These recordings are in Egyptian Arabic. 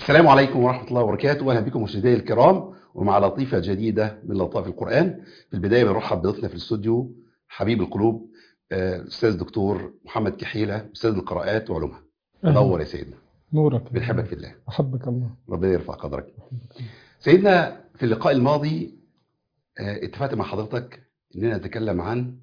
السلام عليكم ورحمة الله وبركاته أهلا بكم مشاهدينا الكرام ومع لطيفة جديدة من لطائف القرآن في البداية بنرحب بضيفنا في الاستوديو حبيب القلوب آه، الأستاذ الدكتور محمد كحيلة أستاذ القراءات وعلومها نور يا سيدنا نورك بنحبك في الله أحبك الله ربنا يرفع قدرك سيدنا في اللقاء الماضي آه، اتفقت مع حضرتك اننا نتكلم عن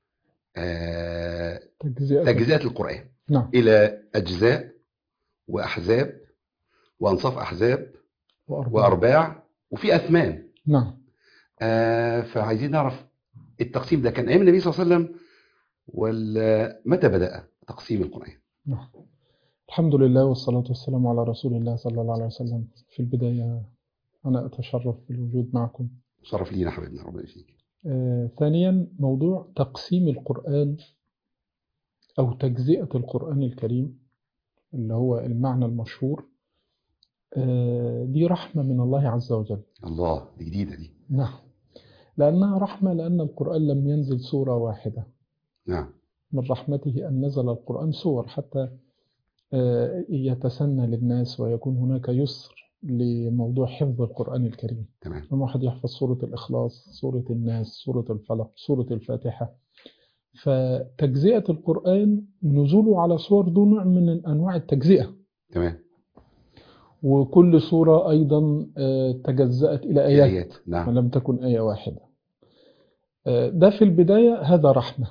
آه، تجزئة تجزئة القرآن نعم إلى أجزاء وأحزاب وأنصاف أحزاب وأربعة وأرباع وفي أثمان نعم آه، فعايزين نعرف التقسيم ده كان أيام النبي صلى الله عليه وسلم ولا متى بدأ تقسيم القرآن نعم الحمد لله والصلاة والسلام على رسول الله صلى الله عليه وسلم في البداية أنا أتشرف بالوجود معكم شرف لينا حبيبنا ربنا يشفيك آه ثانيا موضوع تقسيم القرآن أو تجزئة القرآن الكريم اللي هو المعنى المشهور آه دي رحمة من الله عز وجل الله دي جديدة دي نعم لأنها رحمة لأن القرآن لم ينزل سورة واحدة نعم من رحمته أن نزل القرآن سور حتى آه، يتسنى للناس ويكون هناك يسر لموضوع حفظ القرآن الكريم تمام لما واحد يحفظ سورة الإخلاص سورة الناس سورة الفلق سورة الفاتحة فتجزئة القرآن نزوله على صور دون نوع من أنواع التجزئة تمام وكل سورة أيضا آه، تجزأت إلى آيات آيات نعم ولم تكن آية واحدة آه، ده في البداية هذا رحمة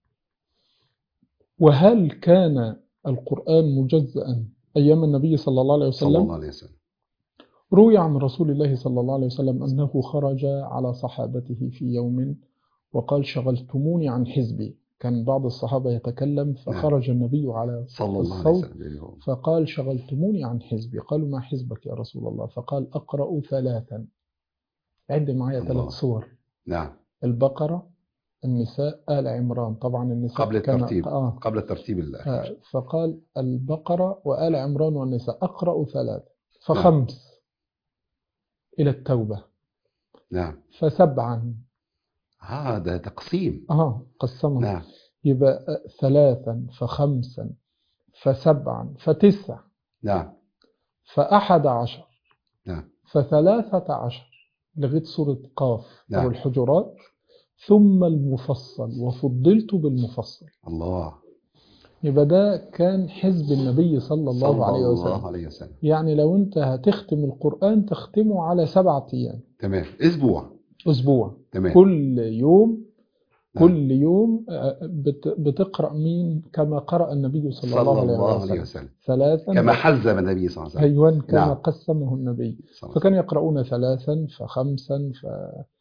وهل كان القرآن مجزأ أيام النبي صلى الله عليه صلى الله وسلم عليه وسلم روي عن رسول الله صلى الله عليه وسلم أنه خرج على صحابته في يوم وقال شغلتموني عن حزبي كان بعض الصحابة يتكلم فخرج النبي على صلى الله عليه الصوت وسلم فقال شغلتموني عن حزبي قالوا ما حزبك يا رسول الله فقال أقرأ ثلاثا عد معايا الله. ثلاث صور نعم البقرة النساء آل عمران طبعا النساء قبل كان- الترتيب آه قبل الترتيب الأخير آه، فقال البقرة وآل عمران والنساء أقرأ ثلاث فخمس إلى التوبة نعم فسبعا هذا تقسيم آه قسمها نعم يبقى آه، ثلاثا فخمسا فسبعا فتسع نعم فأحد عشر نعم فثلاثة عشر لغاية سورة قاف نعم. أو الحجرات ثم المفصل وفضلت بالمفصل الله يبقى ده كان حزب النبي صلى الله صلى عليه الله وسلم عليه وسلم يعني لو انت هتختم القرآن تختمه على سبعة أيام تمام اسبوع أسبوع تمام كل يوم نعم. كل يوم آه، بت- بتقرأ مين كما قرأ النبي صلى, صلى الله الله عليه عليه وسلم وسلم ثلاثا كما حزم النبي صلى الله عليه وسلم أيوة كما نعم. قسمه النبي صلى الله فكانوا يقرؤون ثلاثا فخمسا ف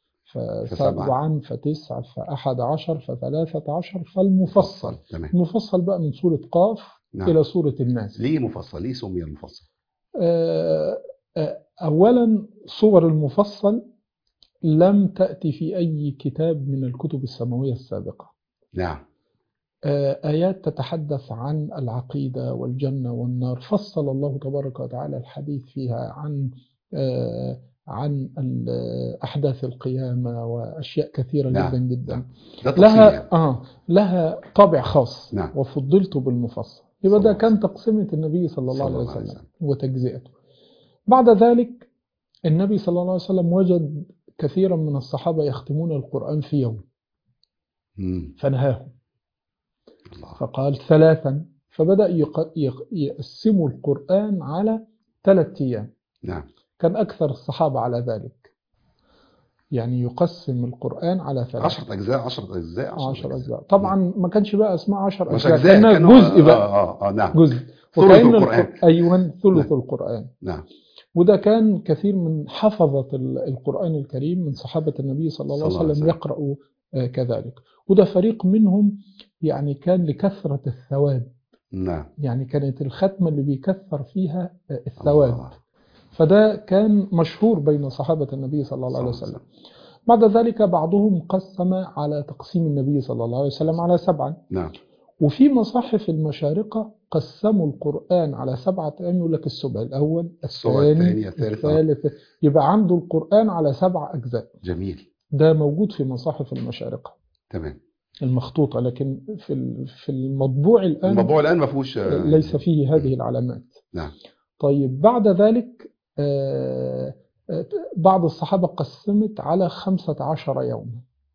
فسبعا فتسعة فأحد عشر فثلاثة عشر فالمفصل عليه وسلم. تمام المفصل بقى من سورة قاف نعم إلى سورة الناس ليه مفصل ليه سمي المفصل آه، آه، أولا صور المفصل لم تأتي في أي كتاب من الكتب السماوية السابقة نعم آه، آيات تتحدث عن العقيدة والجنة والنار فصل الله تبارك وتعالى الحديث فيها عن آه، عن ال- أحداث القيامة وأشياء كثيرة نعم، جدا جدا نعم. ده تفصيل لها يعني. آه لها طابع خاص نعم. وفضلت بالمفصل صلى يبقى الله ده عليه كان تقسيمة النبي صلى الله صلى عليه الله عليه وسلم وتجزئته بعد ذلك النبي صلى الله عليه وسلم وجد كثيرا من الصحابة يختمون القرآن في يوم مم. فنهاهم الله فقال ثلاثا فبدأ يق- يق- يقسموا القرآن على ثلاثة أيام نعم كان أكثر الصحابة على ذلك يعني يقسم القرآن على ثلاثة 10 أجزاء 10 أجزاء عشر أجزاء طبعا ما كانش بقى اسمها عشر مش أجزاء أجزاء كانها كانوا- جزء بقى آه آه, آه نعم جزء ثلث وكأن القرآن. الق- أيوة ثلث نعم. القرآن نعم وده كان كثير من حفظة ال- القرآن الكريم من صحابة النبي صلى الله صلى عليه الله عليه وسلم وسلم. يقرأوا آه، كذلك وده فريق منهم يعني كان لكثرة الثواب نعم يعني كانت الختمة اللي بيكثر فيها آه، الثواب الله. فده كان مشهور بين صحابة النبي صلى الله عليه صلى الله وسلم بعد ذلك بعضهم قسم على تقسيم النبي صلى الله عليه وسلم على سبعة نعم وفي مصاحف المشارقة قسموا القرآن على سبعة أيام يقول لك السبع الأول السبع الثاني الثاني، الثالث، آه. الثالث يبقى عنده القرآن على سبع أجزاء جميل ده موجود في مصاحف المشارقة تمام المخطوطة لكن في ال- في المطبوع الآن الموضوع الآن ما فيهوش آه، ليس فيه هذه العلامات نعم طيب بعد ذلك آه، آه، بعض الصحابة قسمت على خمسة عشر يوما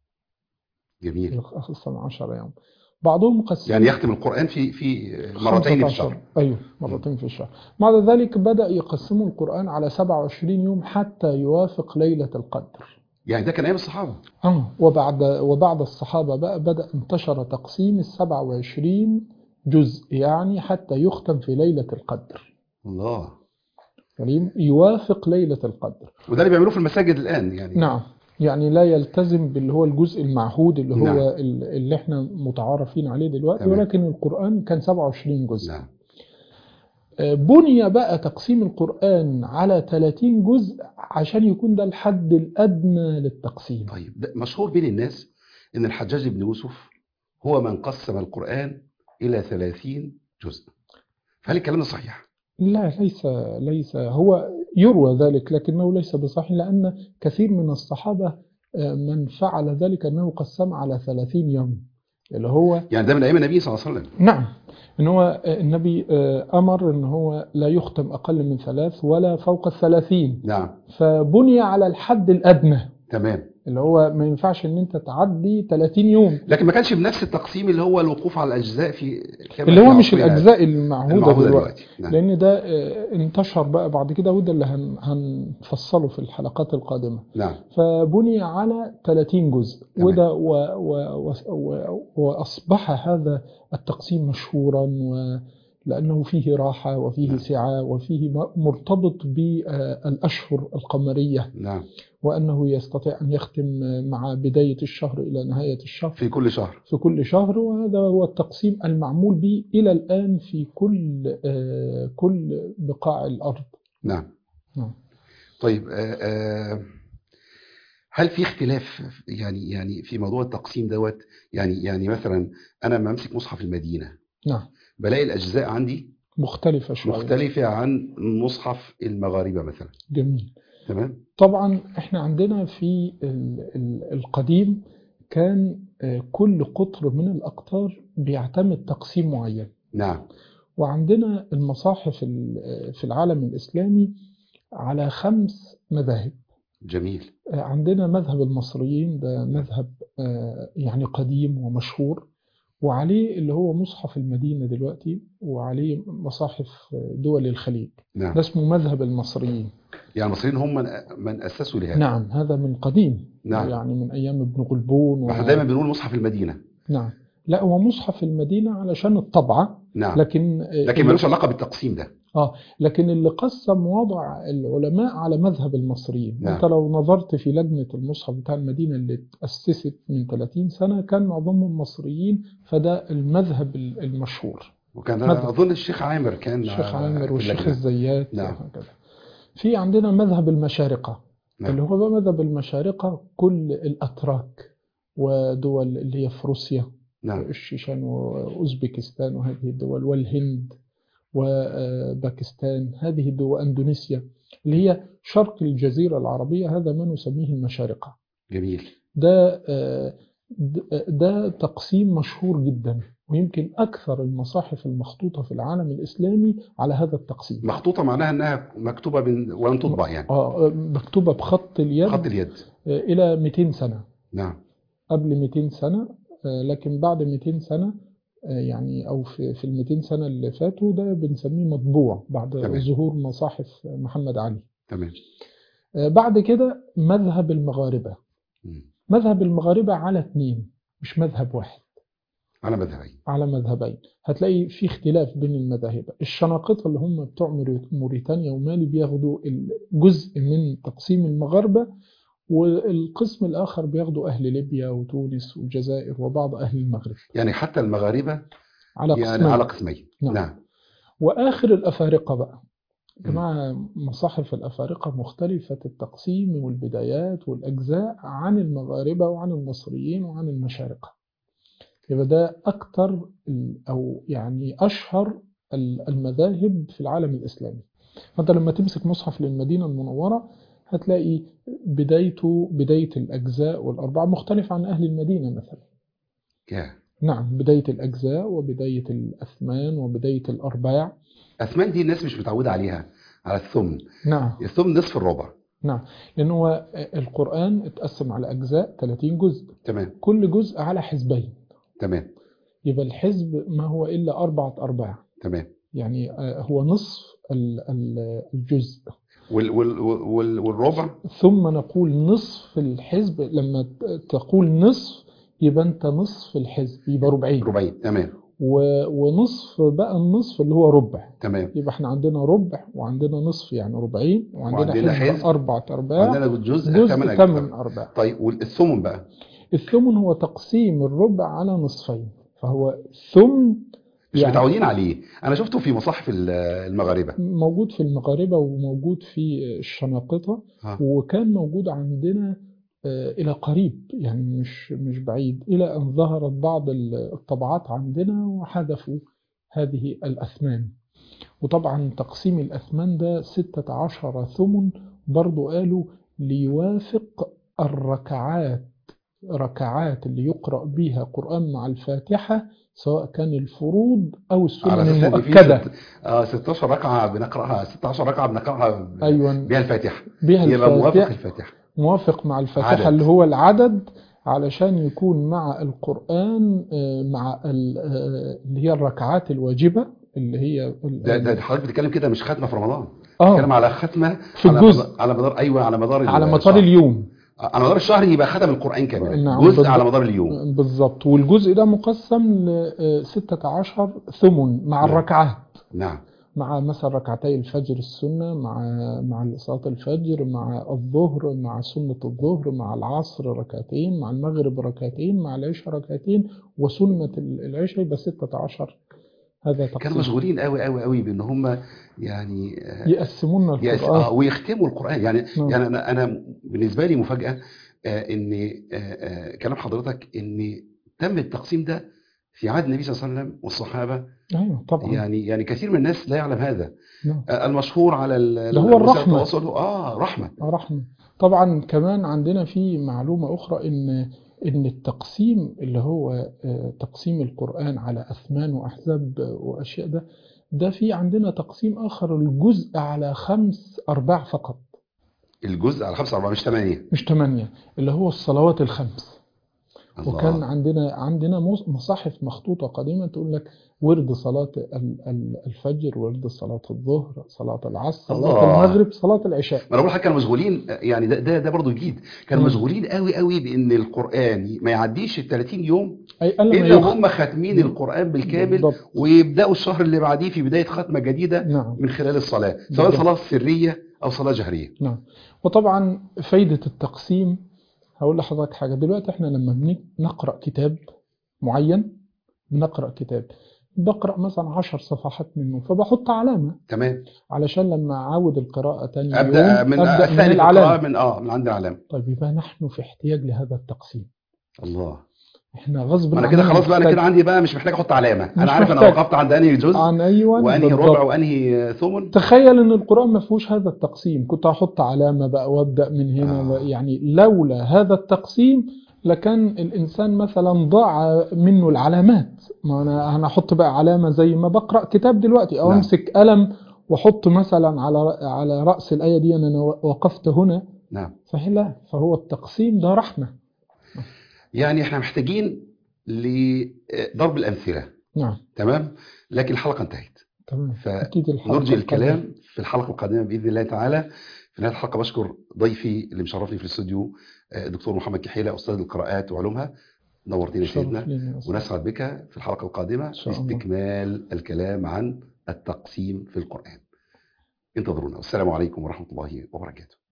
جميل خمسة عشر يوم بعضهم قسم يعني يختم القرآن في في مرتين في 15 الشهر أيوه مرتين في الشهر بعد ذلك بدأ يقسموا القرآن على 27 يوم حتى يوافق ليلة القدر يعني ده كان أيام الصحابة آه وبعد وبعد الصحابة بقى بدأ انتشر تقسيم ال 27 جزء يعني حتى يختم في ليلة القدر الله يعني يوافق ليلة القدر وده اللي بيعملوه في المساجد الآن يعني نعم يعني لا يلتزم باللي هو الجزء المعهود اللي هو نعم. ال- اللي احنا متعارفين عليه دلوقتي تمام. ولكن القرآن كان 27 جزء نعم آه، بني بقى تقسيم القرآن على 30 جزء عشان يكون ده الحد الأدنى للتقسيم طيب ده مشهور بين الناس ان الحجاج بن يوسف هو من قسم القرآن إلى 30 جزء فهل الكلام ده صحيح؟ لا ليس ليس هو يروى ذلك لكنه ليس بصحيح لأن كثير من الصحابة آه، من فعل ذلك أنه قسم على 30 يوم اللي هو يعني ده من أيام النبي صلى الله عليه وسلم نعم ان هو آه، النبي آه، امر ان هو لا يختم اقل من ثلاث ولا فوق الثلاثين نعم فبني على الحد الادنى تمام اللي هو ما ينفعش ان انت تعدي 30 يوم لكن ما كانش بنفس التقسيم اللي هو الوقوف على الأجزاء في كما اللي هو في مش عصرنا الاجزاء المعهوده المعهودة دلوقتي دلوقتي نعم. لان ده آه، انتشر بقى بعد كده وده اللي هن- هنفصله في الحلقات القادمه نعم فبني على 30 جزء تمام. وده و و و و وأصبح هذا التقسيم مشهورا و لأنه فيه راحة وفيه نعم. سعة وفيه م- مرتبط بالأشهر القمرية نعم وأنه يستطيع أن يختم مع بداية الشهر إلى نهاية الشهر في كل شهر في كل شهر وهذا هو التقسيم المعمول به إلى الآن في كل آه، كل بقاع الأرض نعم نعم. طيب آه، آه، هل في اختلاف يعني يعني في موضوع التقسيم دوت يعني يعني مثلا انا لما امسك مصحف المدينه نعم بلاقي الاجزاء عندي مختلفة شوية مختلفه عن مصحف المغاربه مثلا جميل تمام طبعا احنا عندنا في ال- ال- القديم كان آه، كل قطر من الأقطار بيعتمد تقسيم معين نعم وعندنا المصاحف ال- في العالم الإسلامي على خمس مذاهب جميل آه، عندنا مذهب المصريين ده مذهب آه، يعني قديم ومشهور وعليه اللي هو مصحف المدينة دلوقتي وعليه مصاحف آه، دول الخليج نعم ده اسمه مذهب المصريين يعني المصريين هم من من اسسوا لهذا نعم هذا من قديم نعم. يعني من أيام ابن غلبون و... احنا دايما بنقول مصحف المدينه نعم لا هو مصحف المدينة علشان الطبعة نعم لكن لكن ملوش علاقه بالتقسيم ده اه لكن اللي قسم وضع العلماء على مذهب المصريين نعم. انت لو نظرت في لجنة المصحف بتاع المدينة اللي تأسست من 30 سنة كان معظمهم مصريين فده المذهب ال- المشهور وكان مذهب. اظن الشيخ عامر كان الشيخ آه، عامر في والشيخ اللجنة. الزيات نعم. وهكذا في عندنا مذهب المشارقة نعم. اللي هو بقى مذهب المشارقة كل الأتراك ودول اللي هي في روسيا نعم الشيشان وأوزبكستان وهذه الدول والهند وباكستان هذه الدول وأندونيسيا اللي هي شرق الجزيرة العربية هذا ما نسميه المشارقة جميل ده آه، د- ده تقسيم مشهور جدا ويمكن أكثر المصاحف المخطوطة في العالم الإسلامي على هذا التقسيم مخطوطه معناها انها مكتوبه من ولم تطبع يعني آه، مكتوبة بخط اليد خط اليد آه، إلى 200 سنة نعم قبل 200 سنة آه، لكن بعد 200 سنة آه، يعني أو في في ال 200 سنة اللي فاتوا ده بنسميه مطبوع بعد تمام. ظهور مصاحف محمد علي تمام آه، بعد كده مذهب المغاربة مم. مذهب المغاربة على اثنين مش مذهب واحد على مذهبين على مذهبين هتلاقي في اختلاف بين المذاهب الشناقطة اللي هم بتوع موري- موريتانيا ومالي بياخدوا جزء من تقسيم المغاربة والقسم الآخر بياخدوا أهل ليبيا وتونس والجزائر وبعض أهل المغرب يعني حتى المغاربه على يعني قسمين على قسمين نعم. نعم وآخر الأفارقة بقى مم. جماعة مصاحف الأفارقة مختلفة التقسيم والبدايات والأجزاء عن المغاربة وعن المصريين وعن المشارقة يبقى ده أكتر ال- أو يعني أشهر ال- المذاهب في العالم الإسلامي فأنت لما تمسك مصحف للمدينة المنورة هتلاقي بدايته بداية الأجزاء والأربعة مختلف عن أهل المدينة مثلا يا نعم بداية الأجزاء وبداية الأثمان وبداية الأرباع اثمان دي الناس مش متعوده عليها على الثمن نعم الثمن نصف الربع نعم لأن هو القرآن اتقسم على أجزاء 30 جزء تمام كل جزء على حزبين تمام يبقى الحزب ما هو إلا أربعة أرباع تمام يعني آه، هو نصف ال- ال- الجزء وال وال وال والربع ثم نقول نصف الحزب لما ت- تقول نصف يبقى أنت نصف الحزب يبقى ربعين ربعين تمام و- ونصف بقى النصف اللي هو ربع تمام يبقى احنا عندنا ربع وعندنا نصف يعني ربعين وعندنا, وعندنا حزب حزب. أربعة أرباع عندنا جزء جزء ثمان ثمن أجزاء أرباع طيب والثمن بقى الثمن هو تقسيم الربع على نصفين فهو ثمن مش يعني متعودين عليه انا شفته في مصاحف ال- المغاربه موجود في المغاربة وموجود في الشناقطة ها. وكان موجود عندنا آه، إلى قريب يعني مش مش بعيد إلى أن ظهرت بعض الطبعات عندنا وحذفوا هذه الأثمان وطبعا تقسيم الأثمان ده ستة عشر ثمن برضو قالوا ليوافق الركعات ركعات اللي يقرأ بها قرآن مع الفاتحة سواء كان الفروض أو السنن على اساس ان في المؤكدة ست- آه 16 ركعه بنقراها 16 ركعه بنقراها ب- أيوة بها الفاتحه بها يبقى موافق الفاتحة الفاتحه موافق مع الفاتحة عدد. اللي هو العدد علشان يكون مع القرآن آه، مع ال- آه، اللي هي الركعات الواجبة اللي هي ال- ده ده حضرتك بتتكلم كده مش ختمه في رمضان بتتكلم اه على ختمه في على الجزء. مدار- على مدار ايوه على مدار على مدار الشهر. اليوم على مدار الشهر يبقى ختم القران كامل نعم، جزء بالضبط. على مدار اليوم بالظبط والجزء ده مقسم ل 16 ثمن مع نعم. الركعات نعم مع مثلا ركعتي الفجر السنة مع مع صلاة الفجر مع الظهر مع سنة الظهر مع العصر ركعتين مع المغرب ركعتين مع العشاء ركعتين وسنة العشاء يبقى 16 هذا كانوا تقسيم مشغولين قوي قوي قوي بان هم يعني آه، يقسمون يس- آه، القرآن ويختموا القران يعني نعم. يعني انا انا بالنسبه لي مفاجاه آه، ان آه، آه، كلام حضرتك ان تم التقسيم ده في عهد النبي صلى الله عليه وسلم والصحابه ايوه طبعا يعني يعني كثير من الناس لا يعلم هذا نعم آه، المشهور على ال- ده هو وسائل الرحمة. التواصل اه رحمه رحمة طبعا كمان عندنا في معلومة أخرى إن إن التقسيم اللي هو آه، تقسيم القرآن على أثمان وأحزاب آه، وأشياء ده ده في عندنا تقسيم آخر الجزء على خمس أرباع فقط الجزء على 5 4 مش 8 مش ثمانية اللي هو الصلوات الخمس وكان الله عندنا عندنا مص- مصاحف مخطوطة قديمة تقول لك ورد صلاة ال- ال- الفجر ورد صلاة الظهر صلاة العصر صلاة الله. المغرب صلاة العشاء ما انا بقول لك كانوا مشغولين يعني ده ده, ده برضه جديد كانوا مم. مشغولين قوي قوي بان القران ما يعديش ال 30 يوم أي قال لما الا يخ- وهم خاتمين القران بالكامل بالضبط. ويبداوا الشهر اللي بعديه في بدايه ختمه جديده نعم من خلال الصلاه سواء بالضبط. صلاه سريه او صلاه جهريه نعم وطبعا فايدة التقسيم هقول لحضرتك حاجة دلوقتي احنا لما بنقرأ كتاب معين بنقرأ كتاب بقرأ مثلا عشر صفحات منه فبحط علامة تمام علشان لما أعاود القراءة تاني ابدا يوم من أبدأ من الثاني في العلامة القراءه من اه من عند العلامه طيب يبقى نحن في احتياج لهذا التقسيم الله احنا غصب ما انا كده عننا خلاص بقى انا محتاج كده عندي بقى مش محتاج احط علامه مش انا عارف انا محتاج. وقفت عند انهي جزء عن أيوة وانهي بالضبط. ربع وانهي ثمن تخيل ان القرآن ما فيهوش هذا التقسيم كنت هحط علامة بقى وابدأ من هنا آه. و- يعني لولا هذا التقسيم لكان الانسان مثلا ضاع منه العلامات ما انا انا احط بقى علامة زي ما بقرأ كتاب دلوقتي او نعم. امسك قلم واحط مثلا على على رأس الآية دي انا وقفت هنا نعم صحيح لا فهو التقسيم ده رحمة يعني احنا محتاجين لضرب الامثله نعم تمام لكن الحلقه انتهت تمام ف- اكيد الحلقة نرجي القادمة. الكلام في الحلقه القادمه باذن الله تعالى في نهايه الحلقه بشكر ضيفي اللي مشرفني في الاستوديو آه، الدكتور محمد كحيله استاذ القراءات وعلومها نورتنا يا شرف سيدنا لينا يا أستاذ. ونسعد بك في الحلقه القادمه إن شاء الله. لاستكمال الكلام عن التقسيم في القران انتظرونا والسلام عليكم ورحمه الله وبركاته